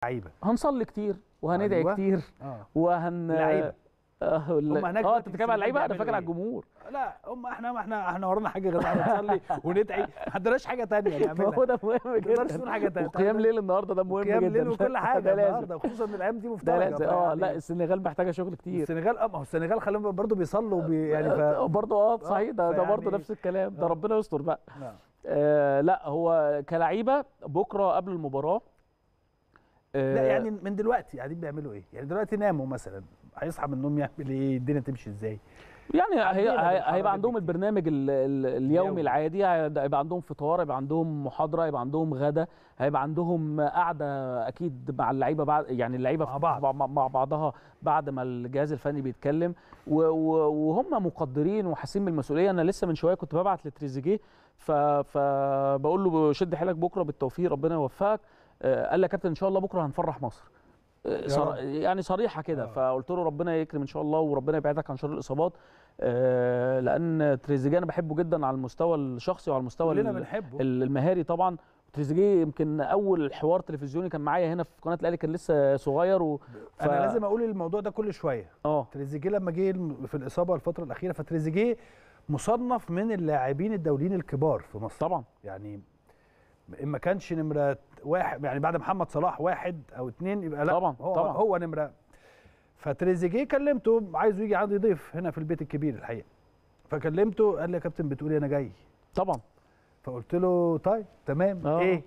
لعيبه هنصلي كتير وهندعي أيوة. كتير اه وهن لعيبة. اه هم ال- هناك اه دلوقتي انت في بتتكلم على اللعيبه انا السنغال فاكر على بيعملوا الجمهور لا هم احنا احنا احنا ورانا حاجه غير إن احنا نصلي وندعي ما عندناش حاجه ثانيه ما نعملها هو ده مهم ما تقدرش جدا تقول حاجه ثانيه وقيام ليل النهارده ده مهم قيام جدا ليل وكل حاجه ده لازم النهارده خصوصا ان الايام دي ده مفترجه لازم اه فيعني لا السنغال محتاجه شغل كتير السنغال اه ما هو السنغال خليهم برضه بيصلوا وبي يعني ف... برضه اه صحيح ده ده برضه فيعني- نفس الكلام ده آه. ربنا يستر بقى نعم. آه لا هو كلعيبه بكره قبل المباراه آه لا يعني من دلوقتي قاعدين بيعملوا ايه؟ يعني دلوقتي ناموا مثلا هيصحى من النوم يعمل ايه؟ الدنيا تمشي ازاي؟ يعني هي عندنا هي- بالحركة هيبقى عندهم دي. البرنامج ال- ال- اليومي اليومي. العادي هيبقى عندهم فطار هيبقى عندهم محاضره هيبقى عندهم غدا هيبقى عندهم قعده اكيد مع اللعيبه بعد يعني اللعيبه مع في- بعض. مع, مع بعضها بعد ما الجهاز الفني بيتكلم و- و- وهم مقدرين وحاسين بالمسؤوليه انا لسه من شويه كنت ببعت لتريزيجيه ف- فبقول له شد حيلك بكره بالتوفيق ربنا يوفقك آه، قال لي يا كابتن ان شاء الله بكره هنفرح مصر آه، صر... رب. يعني صريحه كده آه. فقلت له ربنا يكرم ان شاء الله وربنا يبعدك عن شر الاصابات آه، لان تريزيجيه انا بحبه جدا على المستوى الشخصي وعلى المستوى كلنا ال- بنحبه ال- المهاري طبعا تريزيجيه يمكن اول حوار تلفزيوني كان معايا هنا في قناه الاهلي كان لسه صغير و... ف- انا لازم اقول الموضوع ده كل شويه اه تريزيجيه لما جه الم- في الاصابه الفتره الاخيره فتريزيجيه مصنف من اللاعبين الدوليين الكبار في مصر طبعا يعني ان ما كانش نمره واحد يعني بعد محمد صلاح واحد او اتنين يبقى لا طبعا، هو طبعا. هو نمره فتريزيجيه كلمته عايزه يجي عندي ضيف هنا في البيت الكبير الحقيقه فكلمته قال لي يا كابتن بتقولي انا جاي طبعا فقلت له طيب تمام آه. ايه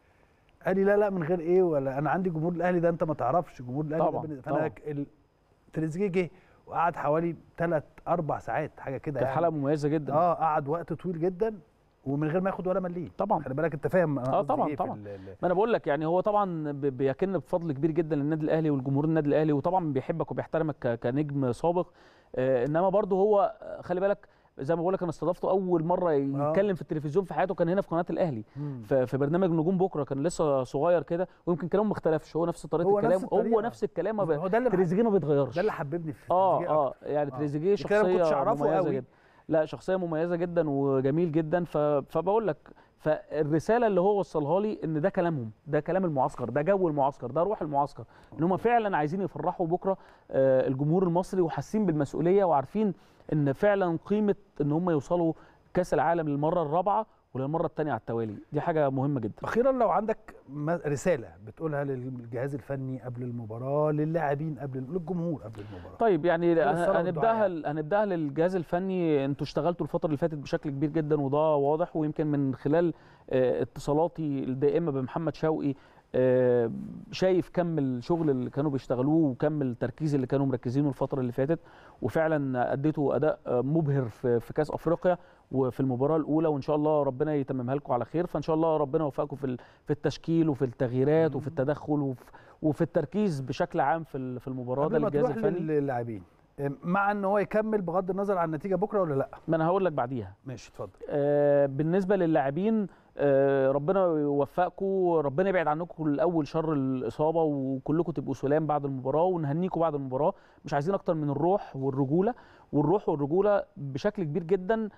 قال لي لا لا من غير ايه ولا انا عندي جمهور الاهلي ده انت ما تعرفش جمهور الاهلي طبعاً، ده بالنسبة- طبعاً. فانا ك- ال- تريزيجيه جه وقعد حوالي ثلاث اربع ساعات حاجه كده كانت حلقه مميزه جدا اه قعد وقت طويل جدا ومن غير ما ياخد ولا مليم طبعا خلي بالك انت فاهم أنا آه قصدي طبعاً، إيه في طبعاً. ال- ال- ما انا بقول لك يعني هو طبعا ب- بيكن بفضل كبير جدا للنادي الاهلي والجمهور النادي الاهلي وطبعا بيحبك وبيحترمك ك- كنجم سابق آه، انما برضه هو آه، خلي بالك زي ما بقول لك انا استضفته اول مره يتكلم في التلفزيون في حياته كان هنا في قناه الاهلي مم. ف- في برنامج نجوم بكره كان لسه صغير كده ويمكن كلامه ما اختلفش هو نفس طريقه هو الكلام نفس الطريقة. هو نفس الكلام ما ب- هو ده اللي تريزيجيه ما بيتغيرش ده اللي حببني في اه تريزيجيه اه أكتر. يعني آه. تريزيجيه دي كده أنا ما كنتش شخصيه أعرفه مميزه قوي. جدا لا شخصيه مميزه جدا وجميل جدا ف... فبقول لك فالرساله اللي هو وصلها لي ان ده كلامهم ده كلام المعسكر ده جو المعسكر ده روح المعسكر ان هم فعلا عايزين يفرحوا بكره آه، الجمهور المصري وحاسين بالمسؤوليه وعارفين ان فعلا قيمه ان هم يوصلوا كاس العالم للمره الرابعه وللمره الثانيه على التوالي دي حاجه مهمه جدا اخيرا لو عندك م- رساله بتقولها للجهاز الفني قبل المباراه للاعبين قبل للجمهور قبل المباراه طيب يعني غير الصلاة والدعاء هنبداها يعني. هنبداها للجهاز الفني انتوا اشتغلتوا الفتره اللي فاتت بشكل كبير جدا وده واضح ويمكن من خلال آه، اتصالاتي الدائمه بمحمد شوقي آه، شايف كم الشغل اللي كانوا بيشتغلوه وكم التركيز اللي كانوا مركزينه الفتره اللي فاتت وفعلا اديتوا اداء آه، مبهر في في كاس افريقيا وفي المباراه الاولى وان شاء الله ربنا يتممها لكم على خير فان شاء الله ربنا يوفقكم في ال- في التشكيل وفي التغييرات وفي التدخل وفي, وفي التركيز بشكل عام في ال- في المباراه ده قبل ما للجهاز تروح الفني للاعبين مع ان هو يكمل بغض النظر عن النتيجه بكره ولا لا ما انا هقول لك بعديها ماشي اتفضل آه، بالنسبه للاعبين آه، ربنا يوفقكم ربنا يبعد عنكم الاول شر الاصابه وكلكم تبقوا سلام بعد المباراه ونهنيكم بعد المباراه مش عايزين اكتر من الروح والرجوله والروح والرجوله بشكل كبير جدا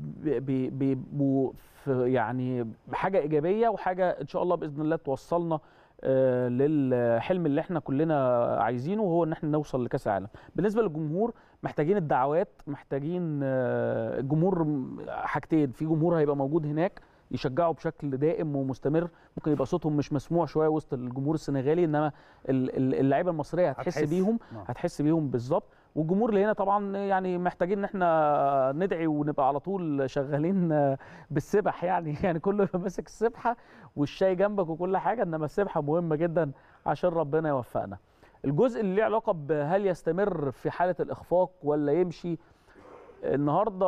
بي- بيبقوا في يعني حاجه ايجابيه وحاجه ان شاء الله باذن الله توصلنا آه، للحلم اللي احنا كلنا عايزينه وهو ان احنا نوصل لكاس العالم بالنسبه للجمهور محتاجين الدعوات محتاجين آه، الجمهور م- حاجتين في جمهور هيبقى موجود هناك يشجعوا بشكل دائم ومستمر ممكن يبقى صوتهم مش مسموع شويه وسط الجمهور السنغالي انما ال- ال- اللعيبه المصريه هتحس هتحس. بيهم نعم. هتحس بيهم بالظبط والجمهور اللي هنا طبعا يعني محتاجين ان احنا ندعي ونبقى على طول شغالين آه، بالسبح يعني يعني كله يبقى ماسك السبحه والشاي جنبك وكل حاجه انما السبحه مهمه جدا عشان ربنا يوفقنا الجزء اللي ليه علاقه بهل يستمر في حاله الاخفاق ولا يمشي النهارده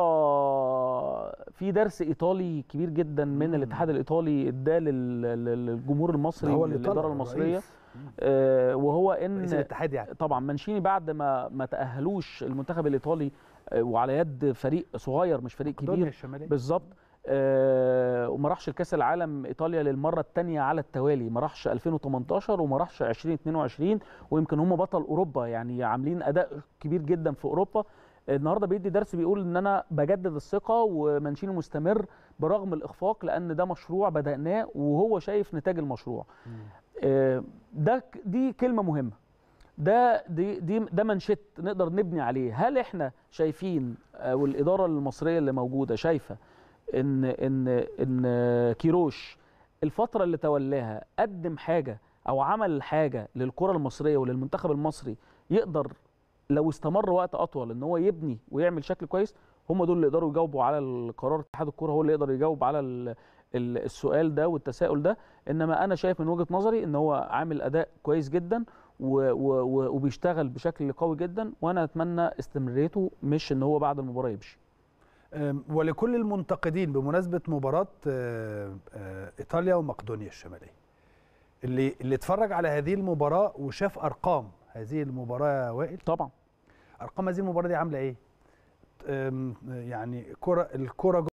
في درس ايطالي كبير جدا من مم. الاتحاد الايطالي اداه لل- لل- للجمهور المصري هو اللي للاداره طلع المصريه الرئيس. آه، وهو ان رئيس الاتحاد يعني طبعا مانشيني بعد ما ما تاهلوش المنتخب الايطالي آه، وعلى يد فريق صغير مش فريق مقدونيا كبير الشماليه بالظبط آه، وما راحش لكاس العالم ايطاليا للمره الثانيه على التوالي ما راحش 2018 وما راحش 2022 ويمكن هم بطل اوروبا يعني عاملين اداء كبير جدا في اوروبا النهارده بيدي درس بيقول ان انا بجدد الثقه ومانشيني مستمر برغم الاخفاق لان ده مشروع بداناه وهو شايف نتاج المشروع آه، ده ك- دي كلمه مهمه ده دي دي ده منشط نقدر نبني عليه هل احنا شايفين او الاداره المصريه اللي موجوده شايفه ان ان ان كيروش الفتره اللي تولاها قدم حاجه او عمل حاجه للكره المصريه وللمنتخب المصري يقدر لو استمر وقت اطول ان هو يبني ويعمل شكل كويس هم دول اللي يقدروا يجاوبوا على القرار اتحاد الكوره هو اللي يقدر يجاوب على ال- ال- السؤال ده والتساؤل ده انما انا شايف من وجهه نظري ان هو عامل اداء كويس جدا و و و وبيشتغل بشكل قوي جدا وانا اتمنى استمراريته مش ان هو بعد المباراه يمشي أم، ولكل المنتقدين بمناسبه مباراه آه، آه، ايطاليا ومقدونيا الشماليه اللي اللي اتفرج على هذه المباراه وشاف ارقام هذه المباراه يا وائل طبعا ارقام هذه المباراه دي عامله ايه أم، يعني كره الكره